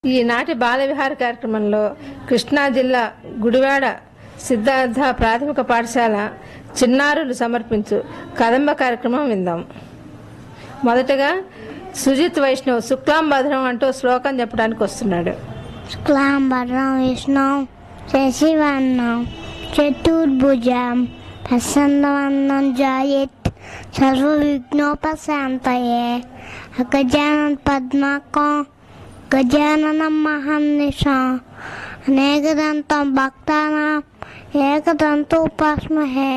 ఈనాటి బాల విహార కార్యక్రమంలో కృష్ణా జిల్లా గుడివాడ సిద్ధార్థ ప్రాథమిక పాఠశాల చిన్నారులు సమర్పించు కదంబ కార్యక్రమం విందాం మొదటగా సుజిత్ వైష్ణవ్ శుక్లాం భద్రం అంటూ శ్లోకం చెప్పడానికి వస్తున్నాడు శుక్లాంబరం విష్ణు శశివర్ణం చతుర్భుజం ప్రసన్నవర్ణం జాయత్ సర్వవిఘ్నోపశాంతయే గజానన పద్మాకం గజాననం మహర్నిషం అనేకదంతం భక్తానాం ఏకదంతోపాస్మహే